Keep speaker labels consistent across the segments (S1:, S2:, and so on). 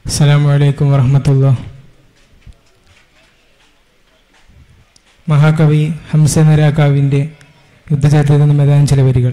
S1: അസ്സലാമു അലൈക്കും വറഹമത്തുള്ള മഹാകവി ഹംസനരാകാവിൻ്റെ യുദ്ധചരിത്രത്തിൽ നിന്നും ഏതാനും ചില വരികൾ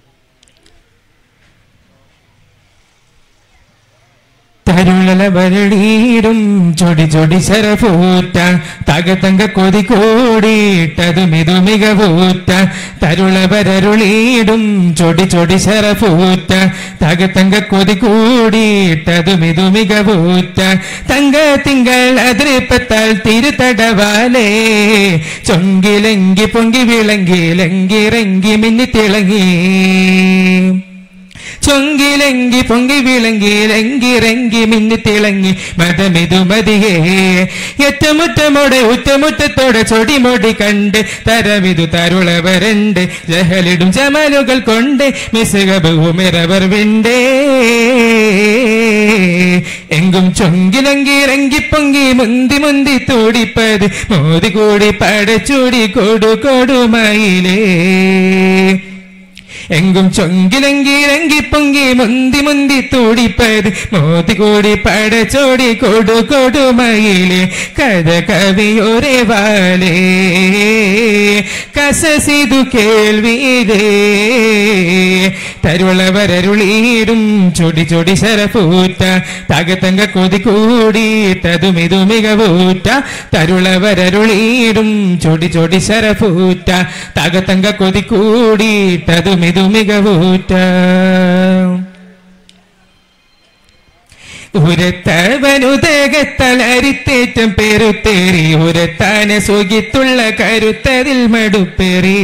S1: തരുളലവരളീടും ചൊടി ചൊടി ശരഫൂറ്റ തകതങ്ക കൊതി കോടിയിട്ടതും ഇതു മികവൂറ്റ തരുളവരരുളീടും ചൊടി ചൊടി ശരഫൂറ്റ തകതങ്ക കൊതി കൂടിയിട്ടതും ഇതു മികവൂറ്റ തങ്ക തിങ്കൾ അതിരിപ്പത്താൽ തിരുത്തടവാലേ ചൊങ്കിലെങ്കി പൊങ്കി വിളങ്കി ലങ്കിറങ്ങി മിന്നി തിളങ്ങി ചൊങ്കിലെങ്കി പൊങ്കി വിളങ്ങി ലങ്കിറങ്ങി മിന്നി തിളങ്ങി മതമിതു മതിയേ ഏറ്റമുറ്റമോടെ ഉറ്റമുറ്റത്തോടെ ചൊടിമൊടി കണ്ട് തരവിതു തരുളവരണ്ട് ജഹലിടും ചമലുകൾ കൊണ്ട് മിസുക ബഹുമിറവർ വിണ്ടേ എങ്കും ചൊങ്കിലങ്കി ഇറങ്ങി പൊങ്കി മുന്തി മുന്തി തുടിപ്പത് മോതി കൂടി പടച്ചൂടി കൊടു കൊടുമയിലേ എങ്കും ചൊങ്കിലങ്കി ഇറങ്ങി പൊങ്കി മുന്തി മുന്തി തുടിപ്പത് മോതി കൂടി പടച്ചോടി കൊടു കൊടുമയിലെ കഥ കവിയൊരേ വാലേ കസസിതു കേൾവീരേ തരുളവരരുളീടും ചൊടി ചൊടി ശരഫൂറ്റ തകതങ്ക കൊതി കൂടി തതുമിതു മികവൂറ്റ തരുളവരരുളീടും ചൊടി ചൊടി ശരഫൂറ്റ തകതങ്ക കൊതി കൂടി തതുമിതു മികവൂറ്റ ഉരത്തവനുതകത്തലരിത്തേറ്റം പെരുത്തേറി ഉരത്താന സുഖിത്തുള്ള കരുത്തതിൽ മടുപ്പേറി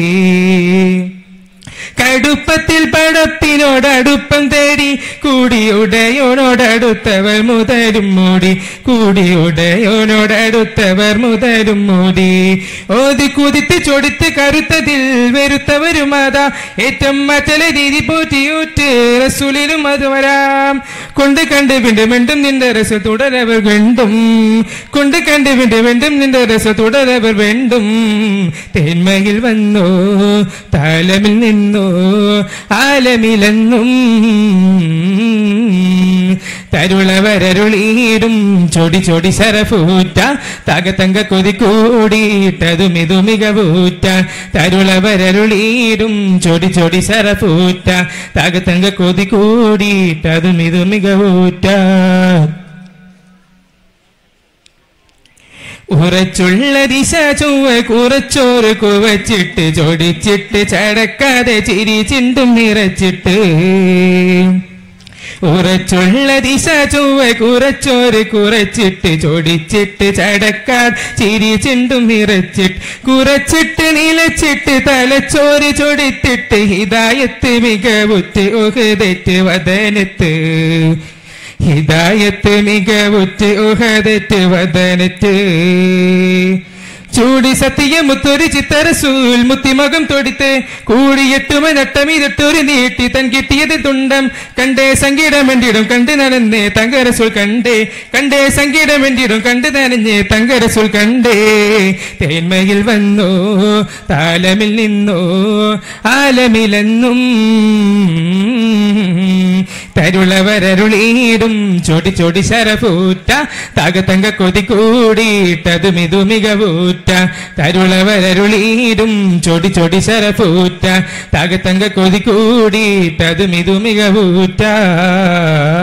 S1: കടുപ്പത്തിൽ പടപ്പിനോടടുപ്പം തേടി കൂടിയുടയോനോടടുത്തവർ മുതലും മൂടി കൂടിയുടയോനോടടുത്തവർ മുതലും മൂടി ഓതി കുതിത്ത് ചൊടിത്ത് കരുത്തതിൽ വരുത്തവരും അതാ ഏറ്റം മറ്റല രീതി പോറ്റിയൂറ്റ് റസൂലിലും അത് വരാം കൊണ്ട് കണ്ട് വീണ്ടും വീണ്ടും നിന്റെ രസ തുടരവർ വേണ്ടും കൊണ്ട് കണ്ട് വീണ്ടും വീണ്ടും നിന്റെ രസ തുടരവർ വേണ്ടും തേന്മയിൽ വന്നു താലമിൽ നിന്നു ആലമിലെന്നും തരുളവരരുളീടും ചൊടി ചൊടി ശരഫൂറ്റ തകതങ്ക കൊതി കൂടിയിട്ടതും ഇതു മികവൂറ്റ തരുളവരരുളീടും ചൊടി ചൊടി ശരഫൂറ്റ തകതങ്ക കൊതി കൂടിയിട്ടതും ഇതു മികവൂറ്റ ഉറച്ചുള്ള ദിശ ചൊവ്വ കുറച്ചോറ് കുവച്ചിട്ട് ചൊടിച്ചിട്ട് ചടക്കാതെ ചിരി ചിണ്ടും നിറച്ചിട്ട് ഉറച്ചുള്ള ദിശ ചൊവ്വ കുറച്ചോറ് കുറച്ചിട്ട് ചൊടിച്ചിട്ട് ചടക്കാതെ ചിരി ചിണ്ടും നിറച്ചിട്ട് കുറച്ചിട്ട് നിലച്ചിട്ട് തലച്ചോറ് ചൊടിത്തിട്ട് ഹിതായത്ത് മികവുറ്റ് ഒഹതെറ്റ് വദനത്ത് ഹിദായത്ത് മികവുറ്റ് ഉഹദറ്റ് വദനറ്റ് ചൂടി സത്യമുത്തൊരു ചിത്തരസൂൽ മുത്തിമകം തൊടിത്ത് കൂടിയെട്ടുമ നട്ടമിതൊട്ടൊരു നീട്ടി തൻ കിട്ടിയത് തുണ്ടം കണ്ടേ സംഗീതം വേണ്ടിയിടും കണ്ട് നനഞ്ഞേ തങ്കരസുൽ കണ്ടേ കണ്ടേ സംഗീതം വേണ്ടിയിടും കണ്ട് നനഞ്ഞേ തങ്കരസുൽ കണ്ടേ തേന്മയിൽ വന്നു താലമിൽ നിന്നു ആലമിലെന്നും തരുളവരരുളീടും ചൊടി ചൊടി ശരഫൂറ്റ തകതങ്ക കൊതി കൂടിയിട്ടതും ഇതു മികവൂറ്റ തരുളവരരുളീടും ചൊടി ചൊടി ശരഫൂറ്റ തകതങ്ക കൊതി കൂടിയിട്ടതും ഇതു മികവൂറ്റ